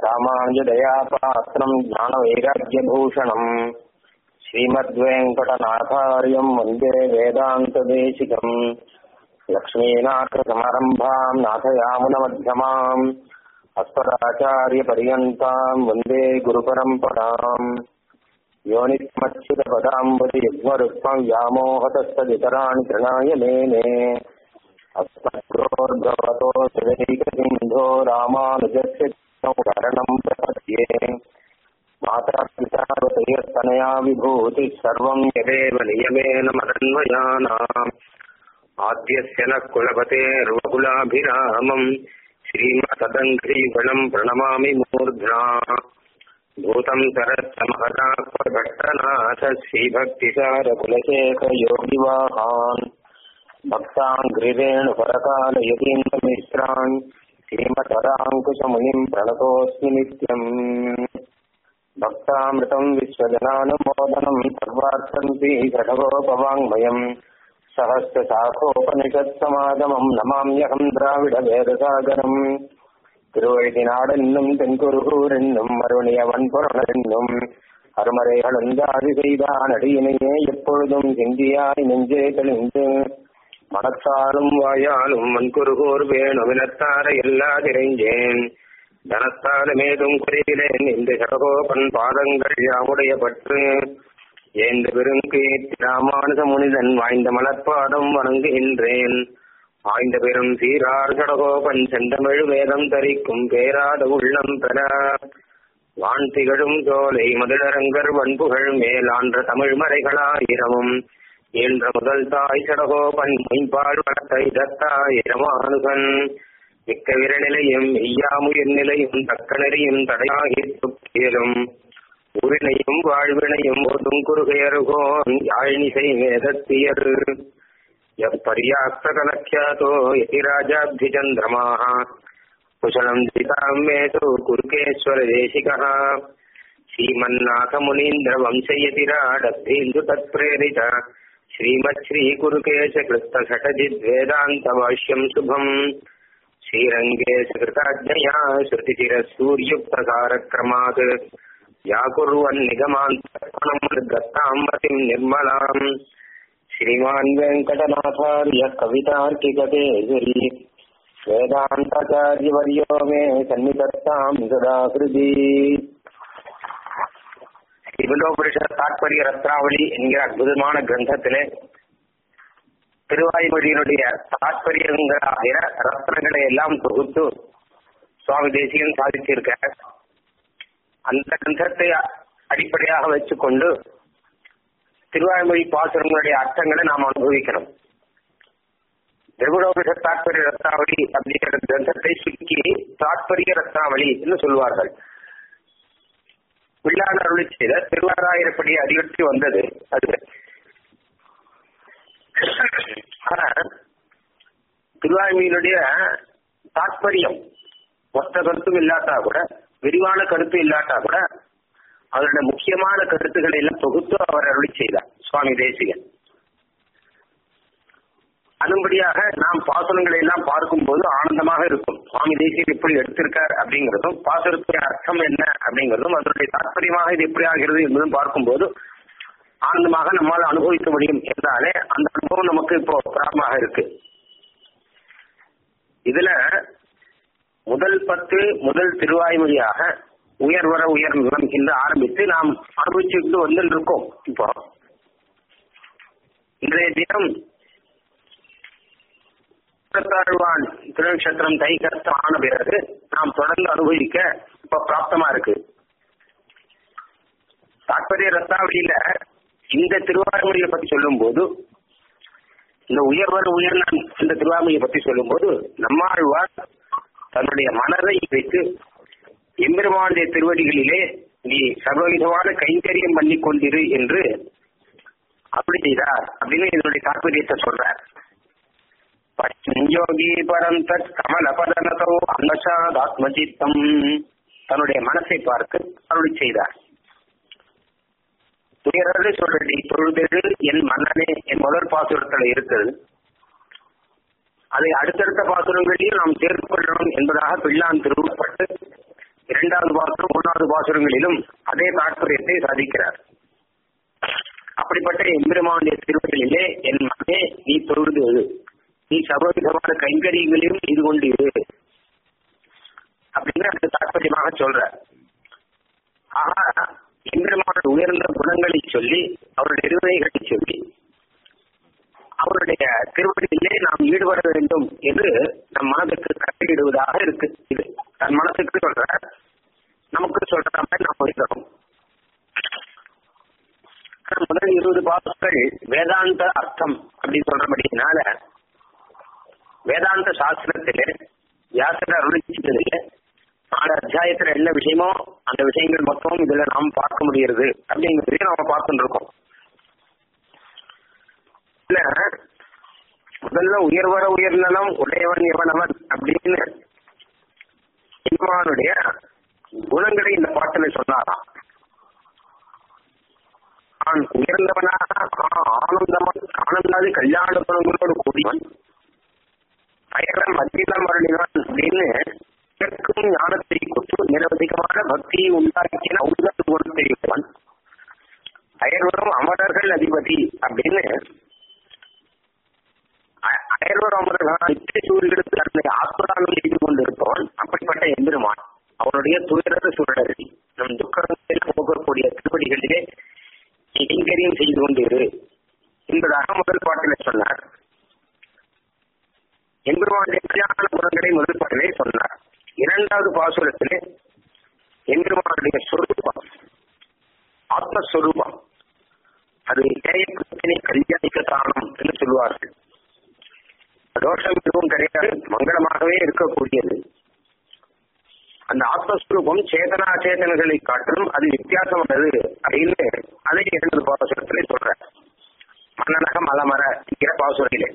ராமானுஜதயாபாத்திரம் ஞானவைராக்கியபூஷணம் ஸ்ரீமத்வேங்கடநாதாரியம் வந்தே வேதாந்ததேசிகம் லக்ஷ்மீநாथसमारम्भाम् नाथयामुनमध्यमाम् अस्मदाचार्यपर्यन्ताम् वन्दे गुरुपरम्पराम् योनित्मच्युतपदाम्बुति युग्मरुक्मम् व्यामोहतस्तदितराणि तृणाय मेने अस्मद्गोर्भवतो सुदैकसिन्धो रामानुजस्य शरणम् प्रपद्ये मातापितावतयस्तनया विभूतिः सर्वम् यदेव नियमेन मदन्वयानाम् आद्यस्य नः कुलपतेर्वकुलाभिरामम् श्रीमतदङ्घ्रीगणम् प्रणमामि मूर्ध्ना भूतम् सरश्च महदात्मभट्टनाथ श्रीभक्तिसारकुलशेखयोगिवाहान् भक्ताङ्घ्रिरेणुपरकालयतीन्द्रमिश्रान् श्रीमतराङ्कुशमुनिम् प्रणतोऽस्मि नित्यम् भक्तामृतम् विश्वजनानुमोदनम् सर्वार्थन्ति षडगोपवाङ्मयम् சகசிரசாகோபனிஷத்சமாகமம் நமாமியகம் திராவிட வேதசாகரம் திருவழுதினாடென்னும் தென்குருகூரென்னும் மறுணியவன் பொருளென்னும் அருமறைகள் அந்தாதி செய்தான் அடியினையே எப்பொழுதும் சிந்தியாய் நெஞ்சே தெளிந்து மனத்தாலும் வாயாலும் மண்குருகூர் வேணுவினத்தார எல்லா திரைஞ்சேன் தனத்தாலுமேதும் குறைவிலேன் இந்த சடகோபன் பாதங்கள் யாவுடைய பற்று ஏந்த பெருங்கீர்த்தி ராமானுஜ முனிதன் வாய்ந்த மலர்பாதம் வணங்குகின்றேன் வாய்ந்த பெரும் சீரார் கடகோபன் செந்தமிழ் வேதம் தரிக்கும் பேராத உள்ளம் பெற வான் திகழும் சோலை மதுரங்கர் வன்புகழ் மேலான்ற தமிழ் மறைகளாயிரமும் என்ற முதல் தாய் சடகோபன் மைப்பால் வளர்த்த இதத்தாய் ரமானுகன் மிக்க விரநிலையும் மெய்யாமுயிர் நிலையும் தக்க நெறியும் தடையாகி துக்கியலும் உரிணையும் வாழ்வினையும் ஒதும் குறுகையருகோன் யாழினிசை வேதத்தியர் எப்பரியாஸ்தகலக்யாதோ யதிராஜாப்திச்சந்திரமாः कुशलम् दिताम् मे तु कुरुकेश्वरदेशिकः श्रीमन्नाथमुनीन्द्रवंशयतिराडब्धीन्दु तत्प्रेरित श्रीमच्छ्रीकुरुकेशकृत्तषटजिद्वेदान्तभाष्यम् शुभम् श्रीरङ्गेशकृताज्ञया श्रुतिचिरसूर्युक्तकारक्रमात् व्याकुर्वन्निगमान्तर्पणम् गताम् निर्मलाम् श्रीमान् वेङ्कटनाथार्यः कवितार्किकतेजरी वेदान्ताचार्यवर्यो मे सन्निधत्ताम् सदा हृदि சிவலோபுருஷ தாற்பரிய ரத்னாவளி என்கிற அற்புதமான கிரந்தத்திலே திருவாய்மொழியினுடைய தாற்பயங்களாகிற ரத்னங்களை எல்லாம் தொகுத்து சுவாமி தேசிகன் சாதிச்சிருக்க அந்த கிரந்தத்தை அடிப்படையாக வச்சுக்கொண்டு திருவாய்மொழி பாசுரங்களுடைய அர்த்தங்களை நாம் அனுபவிக்கணும் திரவிடோபுஷ தாற்பரிய ரத்னாவளி அப்படிங்கிற கிரந்தத்தை சுருக்கி தாற்பரிய ரத்னாவளி என்று சொல்வார்கள் பிள்ளான் அருளி செய்த திருவாராயிரப்படி அதிகரித்து வந்தது அது ஆனா திருவாய்மையினுடைய தாற்பயம் மொத்த கருத்தும் இல்லாட்டா கூட விரிவான கருத்து இல்லாட்டா கூட அவருடைய முக்கியமான கருத்துக்களை எல்லாம் தொகுத்து அவர் அருளி செய்தார் சுவாமி தேசிகன் அதன்படியாக நாம் பாசனங்களை எல்லாம் பார்க்கும்போது ஆனந்தமாக இருக்கும் சுவாமி தேசியர் எப்படி எடுத்திருக்கார் அப்படிங்கிறதும் பாசுரத்துடைய அர்த்தம் என்ன அப்படிங்கிறதும் அதனுடைய தாற்பயமாக இது எப்படி ஆகிறது என்பதும் பார்க்கும்போது ஆனந்தமாக நம்மால் அனுபவிக்க முடியும் என்றாலே அந்த அனுபவம் நமக்கு இப்போ பிராரமாக இருக்கு இதுல முதல் பத்து முதல் திருவாய்மொழியாக உயர்வர உயர் நிலம் என்று ஆரம்பித்து நாம் அனுபவிச்சுட்டு வந்துட்டு இருக்கோம் இப்போ இன்றைய தினம் தாழ்வான் திருநட்சத்திரம் தை கஷ்டம் ஆன பிறகு நாம் தொடர்ந்து அனுபவிக்க இப்ப பிராப்தமா இருக்கு தாற்பரிய ரத்தாவளியில இந்த திருவாரூரியை பத்தி சொல்லும் போது இந்த உயர்வர் உயர்ந்த இந்த திருவாரூரியை பத்தி சொல்லும் போது நம்மாழ்வார் தன்னுடைய மனதை வைத்து எம்பெருமானுடைய திருவடிகளிலே நீ சர்வவிதமான கைங்கரியம் பண்ணி கொண்டிரு என்று அப்படி செய்தார் அப்படின்னு இதனுடைய தாற்பயத்தை சொல்றார் யோகி பரந்த கமல பதனதோ அன்னசாதாத்மஜித்தம் தன்னுடைய மனசை பார்த்து அருளி செய்தார் துயரது சொல்லடி தொழுதெழு என் மன்னனே என் முதல் பாசுரத்தில் இருக்கிறது அதை அடுத்தடுத்த பாசுரங்களையும் நாம் சேர்த்து கொள்ளணும் என்பதாக பிள்ளான் திருவப்பட்டு இரண்டாவது பாசுரம் மூணாவது பாசுரங்களிலும் அதே தாற்பயத்தை சாதிக்கிறார் அப்படிப்பட்ட எம்பெருமானுடைய திருவடிகளிலே என் மகனே நீ தொழுது எழு. நீ சர்வவிதமான கைங்கரியங்களையும் செய்து கொண்டு இரு அப்படின்னு அந்த தாற்பயமாக சொல்ற ஆனா எம்பெருமான உயர்ந்த குணங்களை சொல்லி அவருடைய இருமைகளை சொல்லி அவருடைய திருவடியிலே நாம் ஈடுபட வேண்டும் என்று நம் மனதுக்கு கட்டளையிடுவதாக இருக்கு இது தன் மனசுக்கு சொல்ற நமக்கு சொல்ற மாதிரி நாம் இருக்கிறோம் முதல் இருபது பாசுகள் வேதாந்த அர்த்தம் அப்படின்னு சொல்றபடினால வேதாந்த சாஸ்திரத்திலே வியாசர் அருளிச்சதிலே நாலு அத்தியாயத்துல என்ன விஷயமோ அந்த விஷயங்கள் மொத்தம் இதுல நாம் பார்க்க முடிகிறது அப்படிங்கிறதையும் நாம பார்த்துட்டு இருக்கோம் இல்ல முதல்ல உயர்வர உயர்நலம் உடையவன் எவனவன் அப்படின்னு இம்மானுடைய குணங்களை இந்த பாட்டில சொன்னாராம் நான் உயர்ந்தவனாக ஆனந்தமன் ஆனந்தாதி கல்யாண குணங்களோடு கூடியவன் அயரம் அத்திலம் அருளினான் அப்படின்னு இதற்கும் ஞானத்தை கொண்டு நிரவதிகமான பக்தியை உண்டாக்கின உங்கள் குணத்தை உடையவன் அயர்வரும் அமரர்கள் அதிபதி அப்படின்னு அ- அயர்வர் அமரர்கள் நித்திய சூரியர்களுக்கு தன்னை ஆத்மதானம் செய்து கொண்டிருப்பவன் அப்படிப்பட்ட எம்பெருமான் அவனுடைய துயரத சுழலி நம் துக்கங்களில் போகக்கூடிய திருப்படிகளிலே கைங்கரியம் செய்து கொண்டிரு என்பதாக முதல் பாட்டிலே சொன்னார் எம்பெருமானுடைய கல்யாண குணங்களை முதல் பாட்டிலே சொன்னார் இரண்டாவது பாசுரத்திலே எம்பெருமானுடைய சொரூபம் ஆத்மஸ்வரூபம் அது ஏயக்கத்தினை கல்யாணிக்க காரணம் என்று சொல்வார்கள் தோஷம் எதுவும் கிடையாது மங்களமாகவே இருக்கக்கூடியது அந்த ஆத்மஸ்வரூபம் சேதனா சேதனங்களை காட்டிலும் அது வித்தியாசமானது அப்படின்னு அதை இரண்டு பாசுரத்திலே சொல்ற மன்னனக மலமர என்கிற பாசுரத்திலே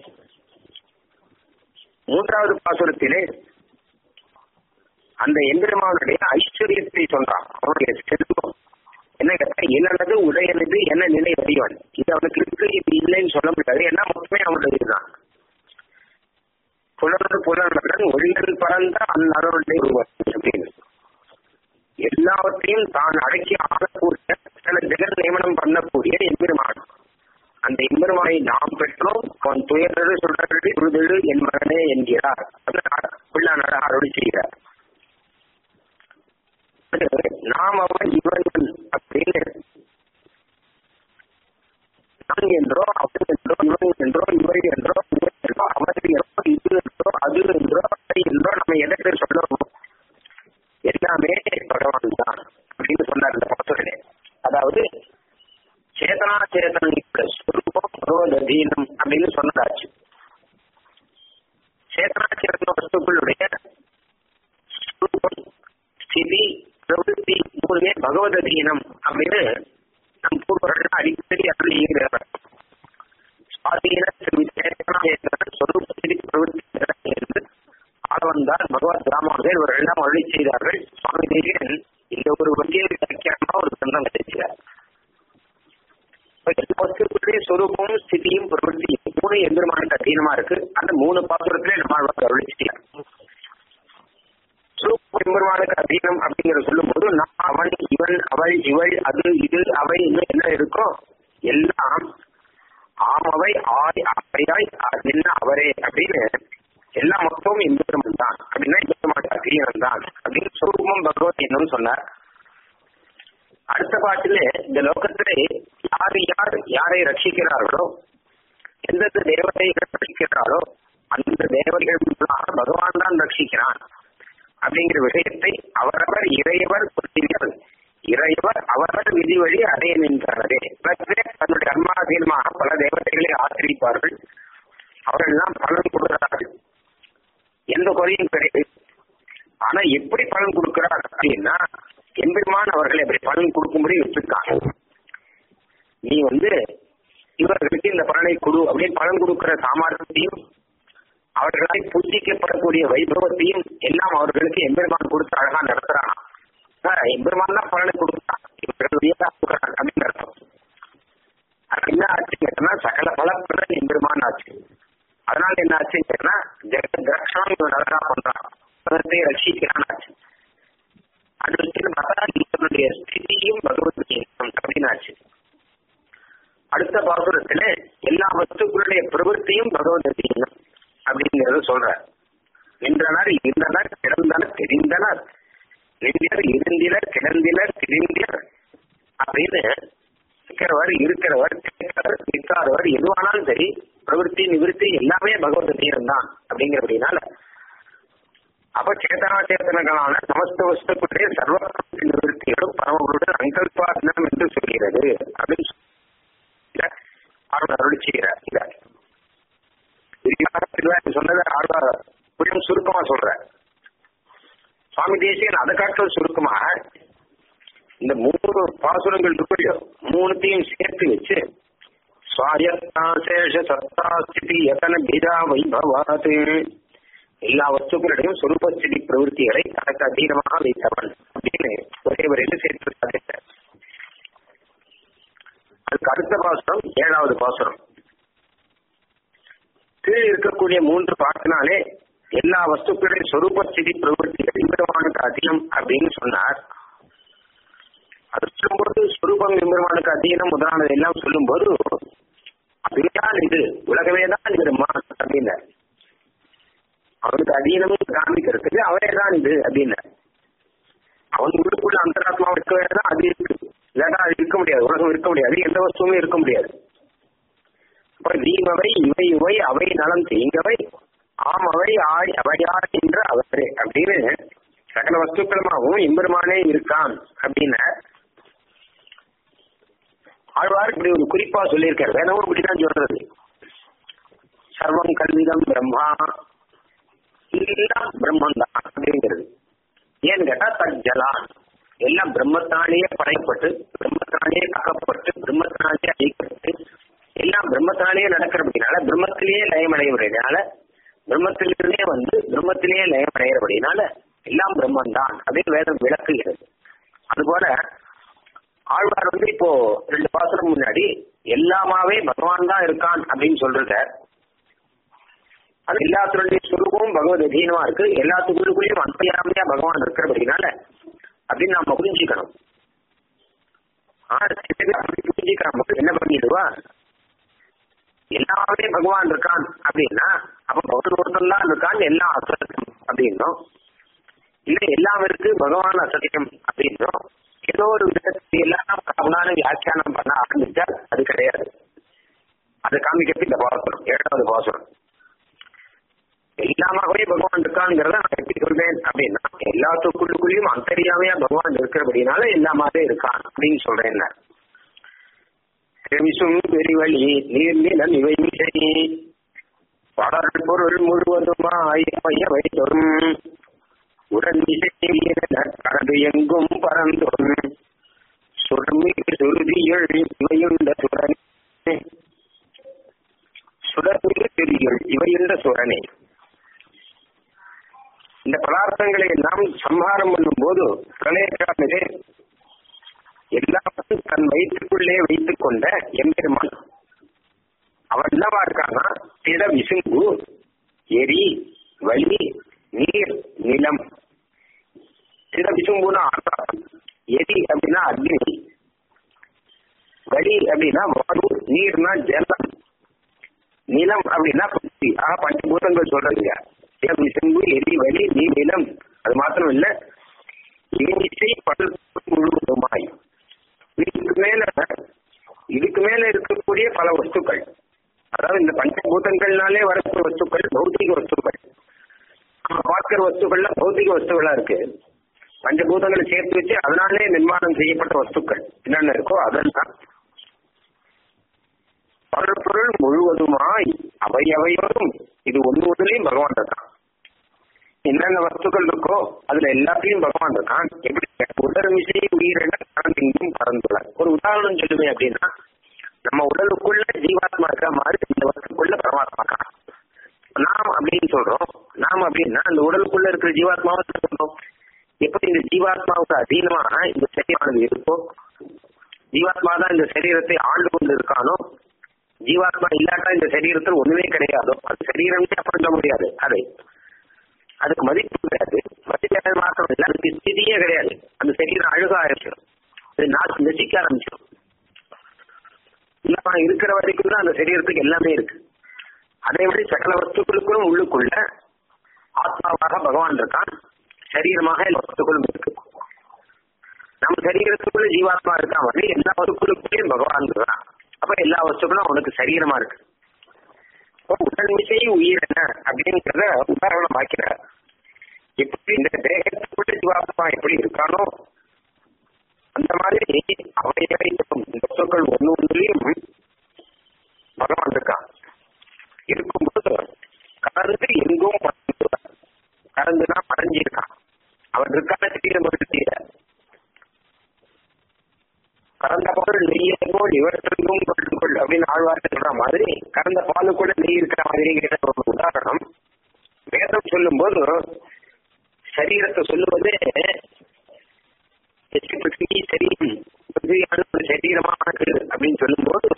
மூன்றாவது பாசுரத்திலே அந்த எம்பெருமானுடைய ஐஸ்வர்யத்தை சொல்றான் அவனுடைய செல்வம் என்ன கேட்டா என்னது உடையனது என்ன நிலை அறிவன் இது அவனுக்கு இருக்கு இது இல்லைன்னு சொல்ல முடியாது ஏன்னா மொத்தமே அவனுடைய இதுதான் புலனர் புலனுடன் ஒளிகள் பறந்த அந்நருடைய உருவம் அப்படின்னு எல்லாவற்றையும் தான் அடக்கி ஆளக்கூடிய சில ஜெகன் நியமனம் பண்ணக்கூடிய எம்பெருமான் அந்த எம்பெருமானை நாம் பெற்றோம் அவன் துயர்ந்தது சொல்றது உறுதழு என் மகனே என்கிறார் பிள்ளான அருள் செய்கிறார் அது நாம் அவன் இவன் அப்படின்னு நான் என்றோ அவன் என்றோ இவன் என்றோ இவள் என்றோ இவன் என்றோ அவர் என்றோ இது என்றோ அது என்றோ அதை என்றோ நம்ம எதற்கு சொல்லணும் எல்லாமே பகவான் தான் அப்படின்னு சொன்னார் இந்த பாசுரனே அதாவது சேதனா சேதனுடைய ஸ்வரூபம் பகவத் அதீனம் அப்படின்னு சொன்னதாச்சு சேதனா சேதன வஸ்துக்களுடைய ஸ்வரூபம் ஸ்திதி பிரவருத்தி மூணுமே பகவத் அதீனம் அப்படின்னு நம் பூர்வர்கள் அடிக்கடி அருளியிருக்கிறார் சுவாதீன சேதனா சேதன ஸ்வரூபத்திரி பிரவருத்தி என்று ஆளவந்தார் பகவத் ராமானுஜர் இவர்கள் எல்லாம் அருளி செய்தார்கள் சுவாமி தேசியன் இந்த ஒரு வங்கியை வியாக்கியானமா ஒரு சொந்தம் கிடைக்கிறார் வஸ்துக்களுடைய சொரூபமும் ஸ்திதியும் பிரவருத்தியும் மூணு எந்திரமானுக்கு அதீனமா இருக்கு அந்த மூணு பாசுரத்திலே நம்ம அருளி செய்யலாம் எம்பெருமானுக்கு அதீனம் அப்படிங்கிற சொல்லும் போது நான் அவன் இவன் அவள் இவள் அது இது அவை இன்னும் என்ன இருக்கோ எல்லாம் ஆமவை ஆய் அவையாய் என்ன அவரே அப்படின்னு எல்லா மொத்தமும் எம்பெருமன் தான் அப்படின்னா எம்பெருமானுக்கு அதீனம் தான் அப்படின்னு சுரூபம் பகவத் என்னன்னு சொன்னார் அடுத்த பாட்டிலே இந்த லோகத்திலே யார் யார் யாரை ரட்சிக்கிறார்களோ எந்தெந்த தேவதைகள் ரட்சிக்கிறாரோ அந்த தேவதைகள் மூலமாக பகவான் தான் ரட்சிக்கிறான் அப்படிங்கிற விஷயத்தை அவரவர் இறையவர் சொல்லுங்கள் இறையவர் அவரவர் விதி வழி அடைய நின்றாரே தன்னுடைய கர்மாதீனமாக பல தேவதைகளை ஆசிரிப்பார்கள் அவர்கள் எல்லாம் பலன் கொடுக்கிறார்கள் எந்த குறையும் கிடையாது ஆனா எப்படி பலன் கொடுக்கிறார் அப்படின்னா எம்பெருமான் அவர்களை அப்படி பலன் கொடுக்கும்படி வச்சிருக்காங்க நீ வந்து இவர்களுக்கு இந்த பலனை கொடு அப்படின்னு பலன் கொடுக்கிற சாமர்த்தியத்தையும் அவர்களால் பூஜிக்கப்படக்கூடிய வைபவத்தையும் எல்லாம் அவர்களுக்கு எம்பெருமான் கொடுத்து அழகா நடத்துறானா எம்பெருமான் தான் பலனை கொடுக்குறான் இவர்களுடைய கொடுக்குறான் அப்படின்னு அர்த்தம் ஆனா என்ன ஆச்சு கேட்டனா சகல பலப்பலன் எம்பெருமான் ஆச்சு அதனால என்ன ஆச்சு கேட்டனா ஜெக திரக்ஷம் இவன் அழகா பண்றான் பலத்தை ரட்சிக்கிறான் ஆச்சு அது வச்சு பார்த்தா ஈஸ்வரனுடைய ஸ்திதியும் பகவத்கீதம் அப்படின்னாச்சு அடுத்த பாசுரத்துல எல்லா வஸ்துக்களுடைய பிரவൃத்தியும் பகவத்கீதம் அப்படிங்கறத சொல்ற நின்றனர் இருந்தனர் கிடந்தனர் தெரிந்தனர் நின்றர் இருந்தினர் கிடந்தினர் திரிந்தர் அப்படின்னு இருக்கிறவர் இருக்கிறவர் கேட்கிறவர் நிற்காதவர் எதுவானாலும் சரி பிரவருத்தி நிவிருத்தி எல்லாமே பகவத்கீதம் தான் அப்படிங்கிறபடினால அப்ப சேதனா சேத்தனங்களான சமஸ்த வஸ்துக்களுடைய சர்வ நிவர்த்திகளும் பரமகுருடன் அங்கல்பாசனம் என்று சொல்கிறது அப்படின்னு ஆழ்வார் அருள் செய்கிறார் இத விரிவாக சொன்னதை ஆழ்வார் கொஞ்சம் சுருக்கமா சொல்ற சுவாமி தேசியன் அதை காட்டும் சுருக்கமா இந்த மூணு பாசுரங்கள் இருக்கோ மூணுத்தையும் சேர்த்து வச்சு சுவாயத்தாசேஷ சத்தாஸ்திதி எத்தனை பீதா வைபவாது எல்லா வஸ்துக்களிடையும் சொரூபஸ்திதி பிரவருத்திகளை தனக்கு அதீனமாக வைத்தவன் அப்படின்னு ஒரே வரையில் சேர்த்து அதுக்கு அடுத்த பாசுரம் ஏழாவது பாசுரம் கீழே இருக்கக்கூடிய மூன்று பாட்டினாலே எல்லா வஸ்துக்களின் சொரூபஸ்திதி பிரவருத்திகள் எம்பெருமானுக்கு அதிகம் அப்படின்னு சொன்னார் அது சொல்லும்போது சுரூபம் எம்பெருமானுக்கு அதீனம் முதலானது எல்லாம் சொல்லும்போது அதுதான் இது உலகமே தான் இது அப்படின்னு அவனுக்கு அதீனம் காமிக்கிறதுக்கு அவரே தான் இது அப்படின்னு அவன் உள்ளுக்குள்ள அந்தராத்மா இருக்கவே தான் அது இருக்கு இல்லாட்டா அது இருக்க முடியாது உலகம் இருக்க முடியாது எந்த வஸ்துவுமே இருக்க முடியாது அப்ப நீமவை இவை இவை அவை நலம் தீங்கவை ஆம் அவை ஆய் அவையார் என்ற அவரே அப்படின்னு சகல வஸ்துக்களுமாகவும் எம்பெருமானே இருக்கான் அப்படின்னு ஆழ்வார் இப்படி ஒரு குறிப்பா சொல்லியிருக்காரு வேணவும் இப்படிதான் சொல்றது சர்வம் கல்விதம் பிரம்மா எல்லாம் பிரம்மன் தான் அப்படிங்கிறது ஏன்னு கேட்டா தஜ்ஜலான் எல்லாம் பிரம்மத்தாலேயே படைக்கப்பட்டு பிரம்மத்தாலேயே காக்கப்பட்டு பிரம்மத்தினாலேயே அழிக்கப்பட்டு எல்லாம் பிரம்மத்தினாலேயே நடக்கிறபடினால பிரம்மத்திலேயே லயமடைகிறதுனால பிரம்மத்திலிருந்தே வந்து பிரம்மத்திலேயே லயமடைகிறபடினால எல்லாம் பிரம்மன் தான் அதே வேதம் விளக்குகிறது அதுபோல ஆழ்வார் வந்து இப்போ ரெண்டு பாசனம் முன்னாடி எல்லாமாவே பகவான் தான் இருக்கான் அப்படின்னு சொல்றத அது எல்லாத்துடைய சுரூபமும் பகவத் அதீனமா இருக்கு எல்லாத்துக்குள்ளுக்குள்ளேயும் அந்தயாமையா பகவான் இருக்கிறபடினால அப்படின்னு நாம புரிஞ்சுக்கணும் அப்படி புரிஞ்சுக்கிறாம என்ன பண்ணிடுவா எல்லாமே பகவான் இருக்கான் அப்படின்னா அப்ப பகவான் ஒருத்தன் தான் இருக்கான் எல்லாம் அசத்தியம் அப்படின்னும் இல்ல எல்லாம் இருக்கு பகவான் அசத்தியம் அப்படின்னும் ஏதோ ஒரு விதத்தை எல்லாம் பகவான வியாக்கியானம் பண்ண ஆரம்பிச்சா அது கிடையாது அதை காமிக்கிறது இந்த பாசுரம் ஏழாவது பாசுரம் எல்லாமாகவே பகவான் இருக்காங்கிறத நான் எப்படி சொல்றேன் அப்படின்னா எல்லாத்துக்குள்ளுக்குள்ளேயும் அந்தரியாமையா பகவான் இருக்கிறபடினால எல்லாமாவே இருக்கான் அப்படின்னு சொல்றேன் செமிசும் பெரிவழி நீர்நிலம் இவை மிசை படர் பொருள் முழுவதுமாய் மையவை தொரும் உடன் இசை கடந்து எங்கும் பரந்தொன் சுடர்மிகு சுருதியள் இவையுண்ட சுரனே சுடர்மிகு திரிகள் இவையுண்ட சுரனே இந்த பதார்த்தங்களை எல்லாம் சம்ஹாரம் பண்ணும் போது பிரளயக்காரனே எல்லாத்தையும் தன் வயிற்றுக்குள்ளே வைத்துக் கொண்ட எம்பெருமான் அவன் என்னவா இருக்கான்னா திட விசும்பு எரி வலி நீர் நிலம் திட விசும்புனா ஆகாசம் எரி அப்படின்னா அக்னி வலி அப்படின்னா வாயு நீர்னா ஜலம் நிலம் அப்படின்னா பக்தி ஆக பஞ்சபூதங்கள் சொல்றீங்க விசும்பு எரி வலி நீர் நிலம் அது மாத்திரம் இல்ல இசை பல் முழுவதுமாய் இதுக்கு மேல இதுக்கு மேல இருக்கக்கூடிய பல வஸ்துக்கள் அதாவது இந்த பஞ்சபூதங்கள்னாலே வரக்கூடிய வஸ்துக்கள் பௌத்திக வஸ்துக்கள் நம்ம பார்க்கிற வஸ்துக்கள்ல பௌத்திக வஸ்துகளா இருக்கு பஞ்சபூதங்களை சேர்த்து வச்சு அதனாலே நிர்மாணம் செய்யப்பட்ட வஸ்துக்கள் என்னென்ன இருக்கோ அதெல்லாம் பொருள் முழுவதுமாய் அவை அவையோடும் இது ஒண்ணு ஒண்ணுலயும் பகவான் இருக்கான் என்னென்ன வஸ்துக்கள் இருக்கோ அதுல எல்லாத்தையும் பகவான் இருக்கான் எப்படி உடல் விசை உயிரின எங்கும் பறந்துள்ள ஒரு உதாரணம் சொல்லுவேன் அப்படின்னா நம்ம உடலுக்குள்ள ஜீவாத்மா இருக்கிற மாதிரி இந்த வஸ்துக்குள்ள பரமாத்மா இருக்கான் நாம் அப்படின்னு சொல்றோம் நாம் அப்படின்னா அந்த உடலுக்குள்ள இருக்கிற ஜீவாத்மாவை சொல்றோம் எப்படி இந்த ஜீவாத்மாவுக்கு அதீனமான இந்த சரீரமானது இருக்கோ ஜீவாத்மா தான் இந்த சரீரத்தை ஆண்டு கொண்டு இருக்கானோ ஜீவாத்மா இல்லாட்டா இந்த சரீரத்தில் ஒண்ணுமே கிடையாதோ அது சரீரமே அப்படி சொல்ல முடியாது அதை அதுக்கு மதிப்பு கிடையாது மதிப்பு மாத்திரம் இல்லை அதுக்கு ஸ்திதியே கிடையாது அந்த சரீரம் அழுக ஆரம்பிச்சிடும் அது நாக்கு நெசிக்க ஆரம்பிச்சிடும் இல்ல இருக்கிற வரைக்கும் தான் அந்த சரீரத்துக்கு எல்லாமே இருக்கு அதே மாதிரி சகல வஸ்துக்களுக்கும் உள்ளுக்குள்ள ஆத்மாவாக பகவான் இருக்கான் சரீரமாக எல்லா வஸ்துக்களும் இருக்கு நம்ம சரீரத்துக்குள்ள ஜீவாத்மா இருக்கா மாதிரி எல்லா வஸ்துக்களுக்குள்ளேயும் பகவான் இருக்கான் அப்ப எல்லா வஸ்துக்களும் அவனுக்கு சரீரமா இருக்கு உடல் மிசை உயிர் என்ன அப்படிங்கிறத உதாரணம் ஆக்கிறார் எப்படி இந்த தேகத்துக்குள்ள ஜீவாத்மா எப்படி இருக்கானோ அந்த மாதிரி அவைகளை இந்த வஸ்துக்கள் ஒண்ணு ஒன்றிலையும் பகவான் இருக்கான் இருக்கும்போது கலந்து எங்கும் கலந்துனா மறைஞ்சிருக்கான் அவன் இருக்கான சரீரம் தெரியல கறந்த பால் நெய்யை போல் இவற்றிலும் கொள் அப்படின்னு ஆழ்வார்த்தை சொல்ற மாதிரி கறந்த பாலு கூட நெய் இருக்கிற மாதிரிங்கிற ஒரு உதாரணம் வேதம் சொல்லும் போது சரீரத்தை சொல்லுவது சரீரம் பிருத்திவியான ஒரு சரீரமானது அப்படின்னு சொல்லும்போது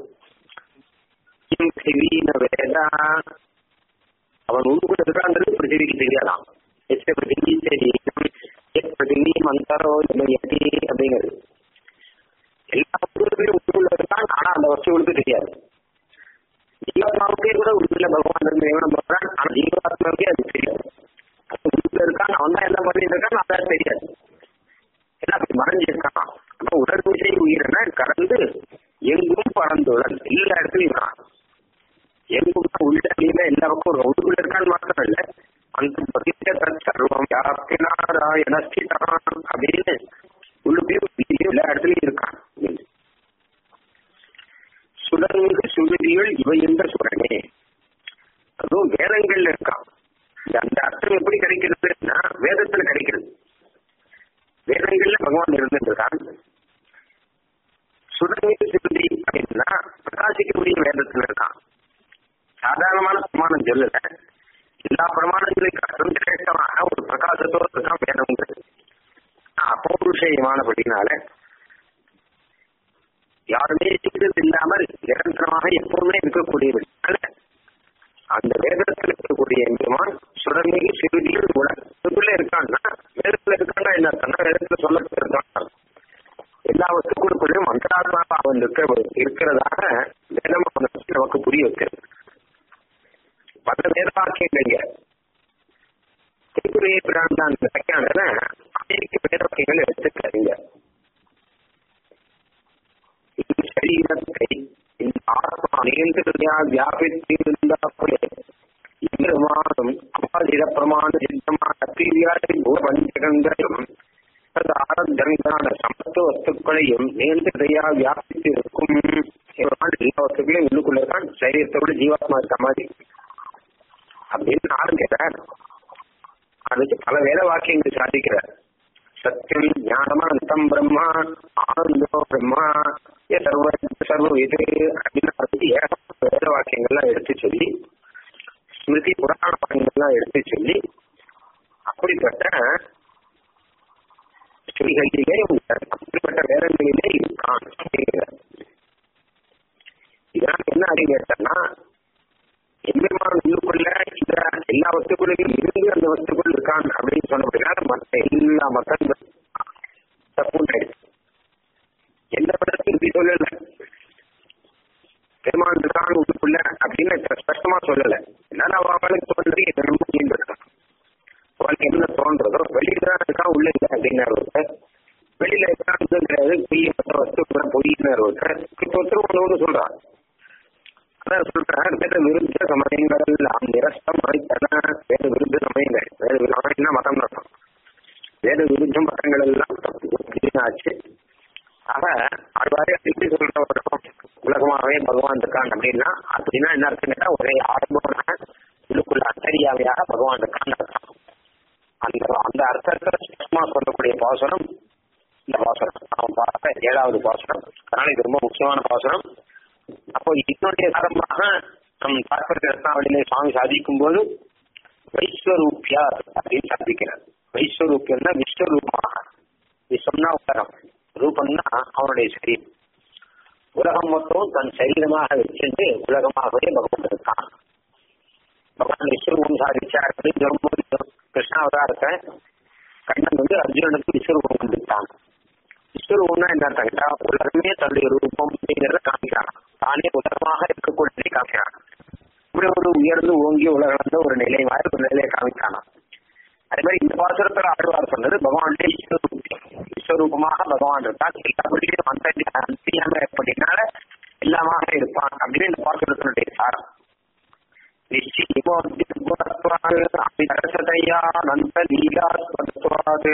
வேதா அவன் உள்ள இருக்காங்கிறது பிருத்திவிக்கு தெரியாதான் எச்ச பிருத்திவி சரீரம் எத் பிருத்திவி மந்தாரோ யதி அப்படிங்கிறது எல்லா வஸ்துகளும் உள்ள இருக்கான் ஆனா அந்த வஸ்துகளுக்கு தெரியாது ஜீவாத்மாவுக்கே கூட உள்ள பகவான் இருந்து நியமனம் பண்றான் ஆனா ஜீவாத்மாவுக்கே அது தெரியாது அது உள்ள இருக்கான் அவன் தான் என்ன பண்ணிட்டு இருக்கான் அதான் தெரியாது எல்லாம் அப்படி மறைஞ்சிருக்கான் அப்ப உடல் விசை உயிரின கலந்து எங்கும் பறந்துடன் எல்லா இடத்துலயும் இருக்கான் எங்கும் உள்ள நீல எல்லா பக்கம் உள்ளுக்குள்ள இருக்கான்னு மாத்திரம் இல்ல அந்த பதித்த சர்வம் யாத்தினாராயண ஸ்திதான் அப்படின்னு உள்ளுக்குள்ளேயும் எல்லா இடத்துலயும் இருக்கான் சுடர்மிகு சுருதிகள் இவை என்ற சுடனே அதுவும் வேதங்கள்ல இருக்கான் அந்த அர்த்தம் எப்படி கிடைக்கிறதுன்னா வேதத்துல கிடைக்கிறது வேதங்கள்ல பகவான் இருந்துருக்கான் சுடர்மிகு சுருதி அப்படின்னா பிரகாசிக்கக்கூடிய வேதத்துல இருக்கான் சாதாரணமான பிரமாணம் சொல்லல எல்லா பிரமாணங்களையும் காட்டும் சிரேஷ்டமான ஒரு பிரகாசத்தோடு தான் வேதம்ங்கிறது அப்பௌருஷயமானபடினால யாருமே செய்தது இல்லாமல் நிரந்தரமாக எப்பவுமே இருக்கக்கூடியபடினால அந்த வேதத்தில் இருக்கக்கூடிய எம்பெருமான் சுடர்மிகு சிறுதியில் உலகத்துக்குள்ள இருக்கான்னா வேதத்துல இருக்கான்னா என்ன அர்த்தம்னா வேதத்துல சொல்லப்பட்டு இருக்கான் எல்லா வஸ்துக்களுக்குள்ளயும் மந்திராத்மாக அவன் இருக்க இருக்கிறதாக வேதம் நமக்கு புரிய வைக்கிறது பல வேத வாக்கியங்க திருக்குறையை பிராந்தான் வியாக்கியான அமெரிக்க வேத வாக்கியங்கள் எடுத்துக்காதீங்க இந்த சரீரத்தை இந்த ஆத்மா நியந்திரதையா வியாபித்திருந்தாலே இந்திரமானும் அபாதிட பிரமாண சித்தமான அத்தீவியாரி பஞ்சகங்களையும் ஆரத்தங்கான சமத்துவ வஸ்துக்களையும் நியந்திரதையா வியாபித்திருக்கும் எல்லா வஸ்துக்களையும் உள்ளுக்குள்ள இருக்கான் சரீரத்தோட ஜீவாத்மா இருக்க மாதிரி அப்படின்னு ஆரம்பிக்கிறார் அதுக்கு பல வேத வாக்கியங்கள் சாதிக்கிறார் சத்தியம் ஞானமனந்தம் பிரம்மா ஆனந்தோ பிரம்மா சர்வ சர்வ இது அப்படின்னு ஏகப்பட்ட வேத வாக்கியங்கள்லாம் எடுத்து சொல்லி ஸ்மிருதி புராண வாக்கியங்கள்லாம் எடுத்து சொல்லி அப்படிப்பட்ட ஸ்ரீகளிலே அப்படிப்பட்ட வேதங்களிலே இருக்கான் இதெல்லாம் என்ன அப்படின்னு கேட்டா எம்பெருமான் உள்ளுக்குள்ள இந்த எல்லா வஸ்துக்குள்ளையும் இருந்து அந்த வஸ்துக்குள் இருக்கான் அப்படின்னு சொன்னபடினால மற்ற எல்லா மக்கள் தப்பு எந்த படத்தையும் இப்படி சொல்லல பெருமான் இருக்கான் உள்ளுக்குள்ள அப்படின்னு ஸ்பஷ்டமா சொல்லல என்னால அவளுக்கு தோன்றது என்னமோ இருக்கான் அவளுக்கு என்ன தோன்றதோ வெளியில தான் இருக்கான் உள்ள இல்லை அப்படிங்கிற வெளியில இருக்கான் கிடையாது பொய் மற்ற வஸ்து பொய்ன்னு ஒருத்தர் இப்போ ஒருத்தர் ஒன்று ஒன்று சொல்றான் அதான் சொல்றேன் வேத விருத்த சமயங்கள் எல்லாம் நிரஸ்தம் வைத்தன வேத விருத்த சமயங்கள் வேத சமயம்னா மதம் நடக்கும் வேத விருத்த மதங்கள் எல்லாம் ஆச்சு ஆக ஆழ்வாரே எப்படி சொல்ற உலகமாகவே பகவான் இருக்கான் அப்படின்னா அப்படின்னா என்ன அர்த்தம் கேட்டா ஒரே ஆரம்பமான உள்ளுக்குள்ள அத்தரியாவையாக பகவான் இருக்கான் அர்த்தம் அந்த அந்த அர்த்தத்தை சுத்தமா சொல்லக்கூடிய பாசனம் இந்த பாசனம் அவன் பார்த்த ஏழாவது பாசனம் அதனால இது ரொம்ப முக்கியமான பாசனம் அப்போ இதனுடைய காரணமாக நம் தாற்பரிய ரத்னாவளியிலே சுவாமி சாதிக்கும் போது வைஸ்வரூப்பியா அப்படின்னு சாதிக்கிறார் வைஸ்வரூப்பியம்னா விஸ்வரூபமாக விஸ்வம்னா உலகம் ரூபம்னா அவனுடைய சரீரம் உலகம் மொத்தம் தன் சரீரமாக வச்சிருந்து உலகமாகவே பகவான் இருக்கான் பகவான் விஸ்வரூபம் சாதிச்சார் அப்படின்னு சொல்லும்போது கிருஷ்ணாவதாரத்தை கண்ணன் வந்து அர்ஜுனனுக்கு விஸ்வரூபம் வந்துட்டான் விஸ்வரூபம்னா என்ன கேட்டா உலகமே தன்னுடைய ரூபம் அப்படிங்கிறத காமிக்கிறான் தானே உலகமாக இருக்கக்கூடியதை காமிக்கிறான் இப்படி ஒரு உயர்ந்து ஓங்கி உலகளந்த ஒரு நிலை மாதிரி ஒரு நிலையை காமிச்சானா அதே மாதிரி இந்த பாசுரத்துல ஆழ்வார் சொன்னது பகவானுடைய விஸ்வரூபம் விஸ்வரூபமாக பகவான் இருக்கான் எல்லாபடியும் அந்த அந்தியாம எப்படினால எல்லாமாக இருப்பான் அப்படின்னு இந்த பாசுரத்தினுடைய சாரம் நிச்சயமோத்வாதையா நந்த லீலாஸ்வத்வாது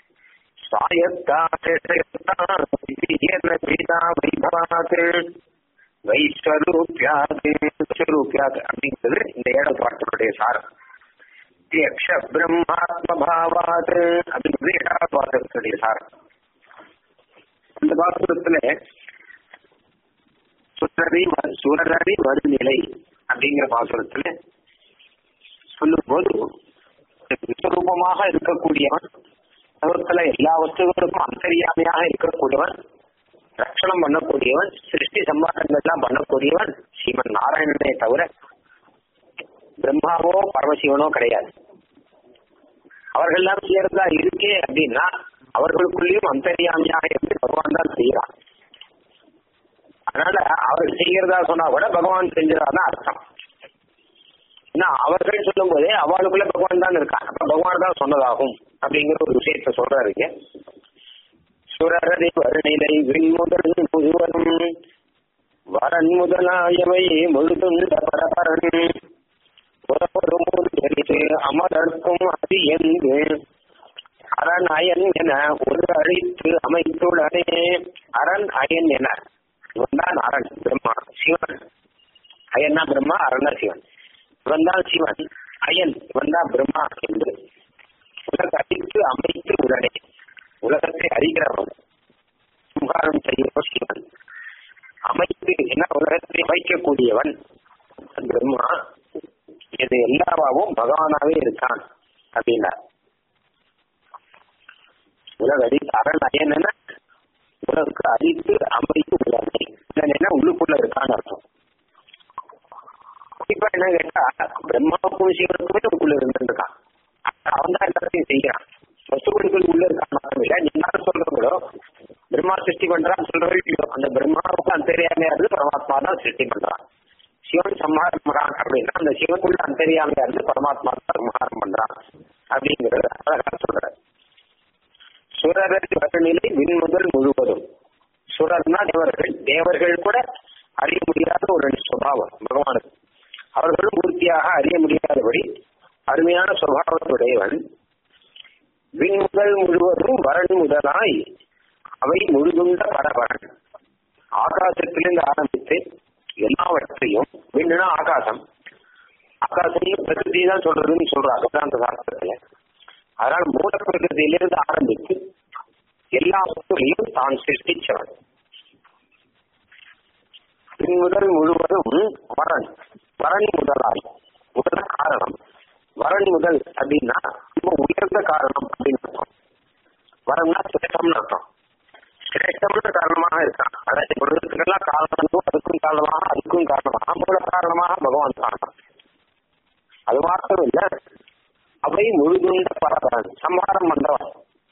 வைபவாத் வைஸ்வரூபியாது விஸ்வரூபியாது அப்படிங்கிறது இந்த ஏழாவது பாட்டினுடைய சாரம் யக்ஷ பிரம்மாத்மபாவாத் அப்படிங்கிறது ஏழாவது பாத்திரத்துடைய சாரம் இந்த பாத்திரத்துல சுரரி சுரரி மறுநிலை அப்படிங்கிற பாசுரத்துல சொல்லும் போது விஸ்வரூபமாக இருக்கக்கூடியவன் உலகத்துல எல்லா வஸ்துகளுக்கும் அந்தரியாமையாக இருக்கக்கூடியவன் ரட்சணம் பண்ணக்கூடியவன் சிருஷ்டி சம்பாதங்கள்லாம் பண்ணக்கூடியவன் ஸ்ரீமன் நாராயணனே தவிர பிரம்மாவோ பரமசிவனோ கிடையாது அவர்கள்லாம் சேர்ந்தா இருக்கே அப்படின்னா அவர்களுக்குள்ளேயும் அந்தரியாமையாக இருந்து பகவான் தான் செய்யறான் அதனால அவர் செய்கிறதா சொன்னா கூட பகவான் செஞ்சதாதான் அர்த்தம் ஏன்னா அவர்கள் சொல்லும் போதே அவளுக்குள்ள பகவான் தான் இருக்கான் அப்ப பகவான் தான் சொன்னதாகும் அப்படிங்கிற ஒரு விஷயத்த சொல்றாருங்க சுரரதி வருநிலை விண்முதல் முழுவதும் வரன் முதலாயவை முழுதுண்ட பரபரன் புறப்பெருமூர்த்தி அமரர்க்கும் அது என்று அரண் அயன் என ஒரு அழித்து அமைத்துள்ளனே அரண் அயன் என இவன் தான் அரண் பிரம்மா சிவன் அயன்னா பிரம்மா அரணா சிவன் இவன் தான் சிவன் அயன் இவன் தான் பிரம்மா என்று உலக அழித்து அமைத்து உடனே உலகத்தை அறிகிறவன் சுகாரம் செய்யவன் சிவன் அமைத்து என்ன உலகத்தை அமைக்கக்கூடியவன் பிரம்மா இது எல்லாவாவும் பகவானாவே இருக்கான் அப்படின்னார் உலக அடி அரண் அயன் என உலகுக்கு அழித்து அமைத்து உலகை என்ன உள்ளுக்குள்ள இருக்கான்னு அர்த்தம் இப்ப என்ன கேட்டா பிரம்மாவுக்கும் சிவனுக்குமே உள்ள இருந்திருக்கான் அவன் தான் எல்லாத்தையும் செய்யறான் வசுகளுக்குள் உள்ள இருக்கான் மட்டும் இல்ல நீங்க சொல்றீங்களோ பிரம்மா சிருஷ்டி பண்றான்னு சொல்றீங்களோ அந்த பிரம்மாவுக்கு அந்தரியாமையா இருந்து பரமாத்மா தான் சிருஷ்டி பண்றான் சிவன் சம்ஹாரம் பண்றான் அப்படின்னா அந்த சிவனுக்குள்ள அந்தரியாமையா இருந்து பரமாத்மா தான் சம்ஹாரம் பண்றான் அப்படிங்கறது அழகா சொல்ற சுரரது வசநிலை விண் முதல் முழுவதும் சுரர்னா தேவர்கள் தேவர்கள் கூட அறிய முடியாத ஒரு சுபாவம் பகவானுக்கு அவர்களும் பூர்த்தியாக அறிய முடியாதபடி அருமையான சுபாவத்துடையவன் விண் முதல் முழுவதும் வரன் முதலாய் அவை முழுதுண்ட பரவரன் ஆகாசத்திலிருந்து ஆரம்பித்து எல்லாவற்றையும் விண்ணுனா ஆகாசம் ஆகாசத்தையும் பிரகிருதி தான் சொல்றதுன்னு சொல்றாங்க அந்த சாஸ்திரத்துல அதனால மூல பிரகிருதியிலிருந்து ஆரம்பித்து எல்லா வஸ்துகளையும் தான் சிருஷ்டிச்சவன் பின் முதல் முழுவதும் வரன் வரன் முதலாய் முதல் காரணம் வரன் முதல் அப்படின்னா ரொம்ப உயர்ந்த காரணம் அப்படின்னு அர்த்தம் வரம்னா சிரேஷ்டம்னு அர்த்தம் சிரேஷ்டம்னு காரணமாக இருக்கான் அதாவது உலகத்துக்கெல்லாம் காரணம் அதுக்கும் காரணமாக அதுக்கும் காரணமாக மூல காரணமாக பகவான் காரணம் அது மாத்திரம் இல்ல அவை முழுதுண்ட பரவன் சம்ஹாரம் பண்றவன்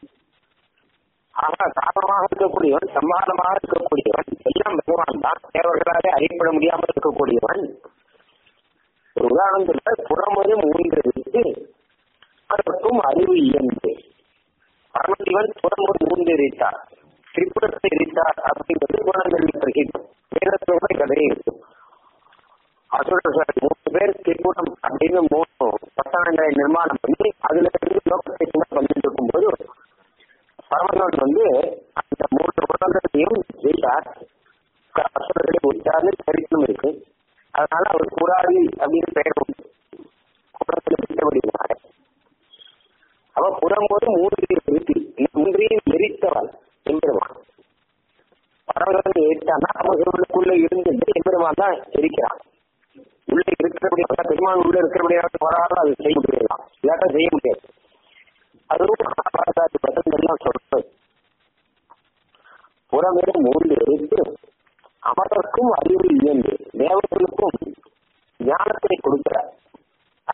ஆக காரணமாக இருக்கக்கூடியவன் சம்ஹாரமாக இருக்கக்கூடியவன் எல்லாம் பகவான் தான் தேவர்களாலே அறியப்பட முடியாமல் இருக்கக்கூடியவன் ஒரு உதாரணத்துல புறமொழி மூன்று இருக்கு அதற்கும் அறிவு இயந்து பரமசிவன் புறமொழி மூன்று எரித்தார் திரிபுரத்தை எரித்தார் அப்படிங்கிறது குணங்களில் பிரகிதம் வேதத்தோட கதையே இருக்கும் அசுரர்கள் மூணு பேர் திரிபுரம் அப்படின்னு மூணு பத்தாண்டங்களை நிர்மாணம் பண்ணி அதுல இருந்து லோகத்தை பண்ணிட்டு இருக்கும்போது பரமசிவன் வந்து அந்த மூன்று குணங்களையும் ஜெயித்தார் அசுரர்களை விட்டார்னு சரித்திரம் இருக்கு அதனால அவர் குராரி அப்படின்னு பெயர் உண்டு குரத்தில் விட்டபடினால அவ புறம்போது மூன்றில் நிறுத்தி மூன்றையும் எரித்தவள் எம்பெருமான் பரவலன் எரித்தான்னா அவர்களுக்குள்ள இருந்து எம்பெருமான் தான் எரிக்கிறான் உள்ள இருக்கிறபடியாக பெருமான் உள்ள இருக்கிறபடியாக போராடும் அது செய்ய முடியலாம் இல்லாட்டா செய்ய முடியாது அதுவும் மகாபாரதாதி பதங்கள்லாம் சொல்றது புறமே மூன்று எரித்து அமரருக்கும் அறிவு இயந்து தேவர்களுக்கும் ஞானத்தை கொடுக்கிறார்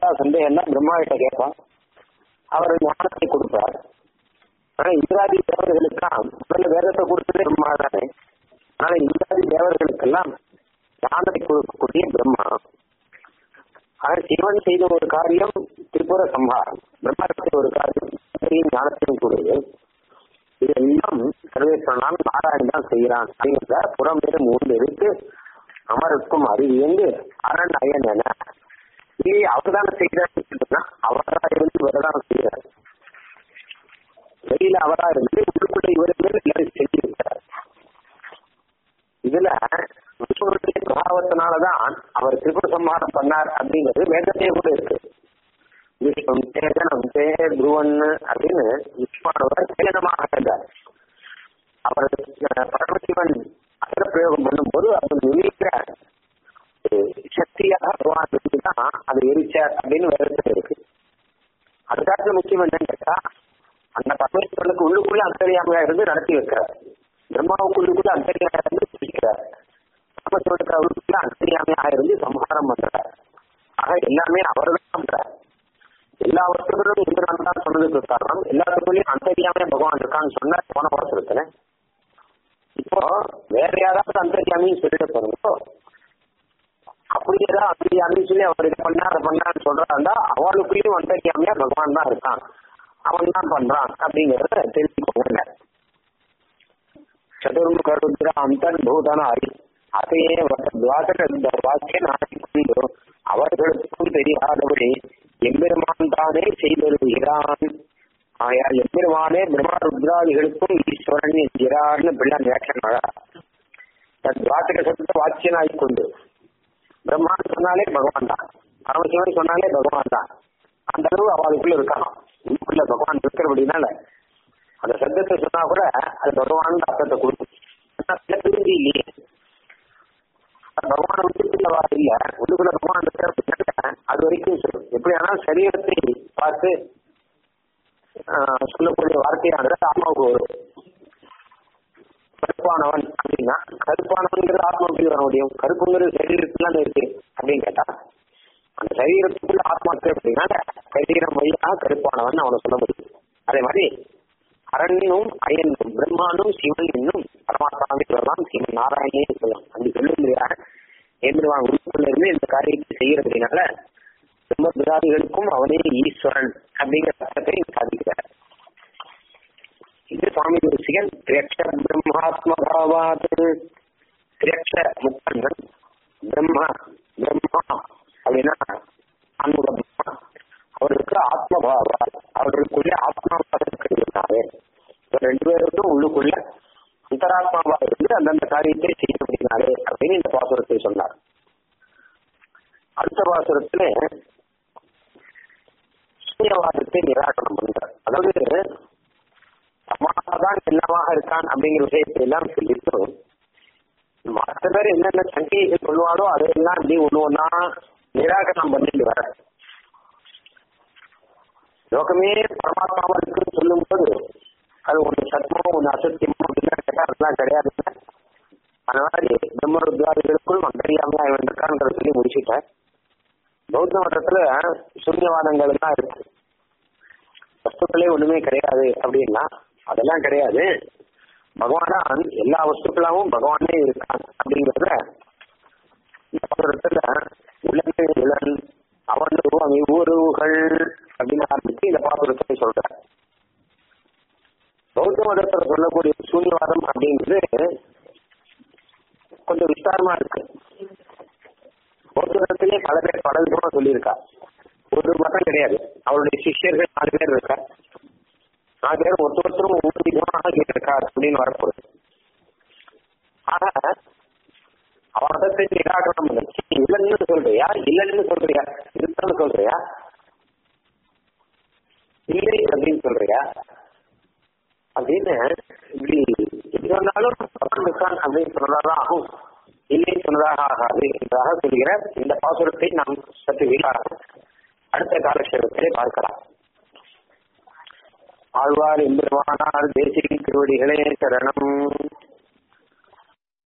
சந்தேகம் எல்லாம் பிரம்மா கிட்ட கேட்பான் அவர் ஞானத்தை கொடுப்பார் ஆனா இந்திராதி தேவர்களுக்கெல்லாம் முதல்ல வேதத்தை கொடுத்ததே பிரம்மா தானே ஆனா இந்திராதி தேவர்களுக்கெல்லாம் ஞானத்தை கொடுக்கக்கூடிய பிரம்மா ஆனா சிவன் செய்த ஒரு காரியம் திரிபுர சம்ஹாரம் பிரம்மா செய்த ஒரு காரியம் ஞானத்தையும் கூடியது இதெல்லாம் சர்வேஸ்வரனால் நாராயணன் தான் செய்யறான் அப்படிங்கிற புறம் வேறு மூன்று இருக்கு அமருக்கும் அறிவியந்து அரண் அயன் என இது அவர் தானே செய்யறாருன்னா அவரா இருந்து இவர்தான் செய்யறாரு வெளியில அவரா இருந்து உள்ளுக்குள்ள இவர் எல்லாரும் செஞ்சிருக்கிறார் இதுல விஷ்ணுடைய பிரபாவத்தினாலதான் அவர் திரிபுர சம்ஹாரம் பண்ணார் அப்படிங்கிறது வேதத்தையே கூட இருக்கு விஷ்ணு சேதனம் தே துருவன் அப்படின்னு விஷ்ணுவானவர் சேதனமாக இருந்தார் அவர் பரமசிவன் அசர பிரயோகம் பண்ணும்போது அவர் நுழைக்கிற சக்தியாக பகவான் தான் அதை எரிச்சார் அப்படின்னு வேதத்தில் இருக்கு அதுக்காக முக்கியம் என்னன்னு கேட்டா அந்த பரமேஸ்வரனுக்கு உள்ளுக்குள்ள அந்தரியாமையா இருந்து நடத்தி வைக்கிறார் பிரம்மாவுக்கு உள்ளுக்குள்ள அந்தரியாமையா இருந்து பிடிக்கிறார் பரமசிவனுக்கு அவருக்குள்ள அந்தரியாமையாக இருந்து சம்ஹாரம் பண்றார் ஆக எல்லாமே அவர் தான் பண்றார் எல்லா வஸ்துகளும் இந்திரன் தான் சொன்னதுக்கு காரணம் எல்லாத்துக்குள்ளயும் அந்தரியாமே பகவான் இருக்கான்னு சொன்ன போன வருஷத்துல இப்போ வேற யாராவது அந்தரியாமின்னு சொல்லிட்டு போறோம் அப்படி ஏதாவது அந்தரியாமின்னு சொல்லி அவர் இதை பண்ணா அதை பண்ணான்னு சொல்றாருந்தா அவளுக்குள்ளயும் அந்தரியாமையா பகவான் தான் இருக்கான் அவன் தான் பண்றான் அப்படிங்கறத தெரிஞ்சுக்கோங்க சதுர்முக ருத்ர அந்தர்பூதனாய் அதையே துவாசக வாக்கிய நாட்டிக்கொண்டு அவர்களுக்கும் தெரியாதபடி எம்பெருமான் தானே செய்திருக்கிறான் ஆயால் எம்பெருமானே பிரம்மா ருத்ராதிகளுக்கும் ஈஸ்வரன் என்கிறார்னு பிள்ளான் வியாக்கியம் தன் துவாசக சப்த வாக்கியனாய் கொண்டு பிரம்மான்னு சொன்னாலே பகவான் தான் பரமசிவன் சொன்னாலே பகவான் தான் அந்த அளவு அவளுக்குள்ள இருக்கான் உள்ளுக்குள்ள பகவான் இருக்கிறபடினால அந்த சப்தத்தை சொன்னா கூட அது பகவான் அர்த்தத்தை கொடுக்கும் திரும்பி இல்லையே பகவான் உள்ளுக்குள்ளவா இல்ல உள்ளுக்குள்ள பகவான் இருக்கிற அது வரைக்கும் சொல்லும் எப்படி ஆனால் சரீரத்தை பார்த்து சொல்லக்கூடிய வார்த்தையானது ஆத்மாவுக்கு வரும் கருப்பானவன் அப்படின்னா கருப்பானவன்கிறது ஆத்மாவுக்கு வர முடியும் கருப்புங்கிறது சரீரத்துல இருக்கு அப்படின்னு கேட்டா அந்த சரீரத்துக்குள்ள ஆத்மா இருக்கு அப்படின்னா சரீரம் வழியாக கருப்பானவன் அவனை சொல்ல முடியும் அதே மாதிரி அரண்யனும் அயனும் பிரம்மானும் சிவன் என்னும் பரமாத்மாவே சொல்லலாம் சிவன் நாராயணே சொல்லலாம் அப்படி சொல்ல முடியாது ஏந்திரவான் உள்ளுக்குள்ள இருந்து இந்த காரியத்தை செய்யறதுனால பிரம்ம பிராதிகளுக்கும் அவனே ஈஸ்வரன் அப்படிங்கிற அர்த்தத்தை சாதிக்கிறார் இது சுவாமி தேசிகன் திரட்ச பிரம்மாத்மபாவாத் திரட்ச முக்கங்கள் பிரம்மா பிரம்மா அப்படின்னா அன்புட பிரம்மா அவருக்கு ஆத்மபாவா அவர்களுக்குள்ளே ஆத்மாவாக இருக்கிறாரு ரெண்டு பேருக்கும் உள்ளுக்குள்ள அந்தராத்மாவா இருந்து அந்தந்த காரியத்தை செய்ய முடியினாரே அப்படின்னு இந்த பாசுரத்தை சொன்னார் அடுத்த பாசுரத்துல சூன்யவாதத்தை நிராகரணம் பண்றார் அதாவது சமாதான் என்னவாக இருக்கான் அப்படிங்கிற விஷயத்தை எல்லாம் சொல்லிட்டு மற்ற பேர் என்னென்ன சங்கைகள் சொல்லுவாரோ அதையெல்லாம் அப்படி ஒண்ணு ஒன்னா நிராகரணம் பண்ணிட்டு வர லோகமே பரமாத்மாவா இருக்குன்னு சொல்லும் போது அது ஒண்ணு சத்மோ ஒண்ணு அசத்தியமோ அப்படின்னு கேட்டா அதெல்லாம் கிடையாது அந்த மாதிரி பிரம்ம ருத்ராதிகளுக்குள் அந்தரியாமையா இவன் இருக்கான்றத சொல்லி முடிச்சுட்டேன் பௌத்த மதத்துல சூன்யவாதங்கள் எல்லாம் இருக்கு வஸ்துக்களே ஒண்ணுமே கிடையாது அப்படின்னா அதெல்லாம் கிடையாது பகவான் எல்லா வஸ்துக்களாவும் பகவானே இருக்கான் அப்படிங்கறத இந்த பாத்திரத்துல உலக இளன் அவன் உருவம் இவ்வுருவுகள் அப்படின்னு ஆரம்பிச்சு இந்த பாத்திரத்தை சொல்ற பௌத்த மதத்துல சொல்லக்கூடிய சூன்யவாதம் அப்படிங்கிறது கொஞ்சம் விஸ்தாரமா இருக்கு பௌத்தத்திலே பல பேர் பல விதமா சொல்லியிருக்கா ஒரு மதம் கிடையாது அவருடைய சிஷ்யர்கள் நாலு பேர் இருக்கா நாலு பேர் ஒருத்த ஒருத்தரும் ஒவ்வொரு விதமாக இருக்கா அப்படின்னு வரப்போகுது ஆக அவதத்தை நிராகரணம் பண்ணி இல்லைன்னு சொல்றியா இல்லைன்னு சொல்றியா இருக்குன்னு சொல்றியா இல்லை அப்படின்னு சொல்றியா அப்படின்னு இப்படி எப்படி சொன்னாலும் இருக்கான் அப்படின்னு சொன்னதான் ஆகும் இல்லை சொன்னதாக ஆகாது என்றாக சொல்கிற இந்த பாசுரத்தை நாம் சற்று வீடாக அடுத்த காலக்ஷேபத்திலே பார்க்கலாம் ஆழ்வார் எம்பெருமானார் தேசியின் திருவடிகளே சரணம்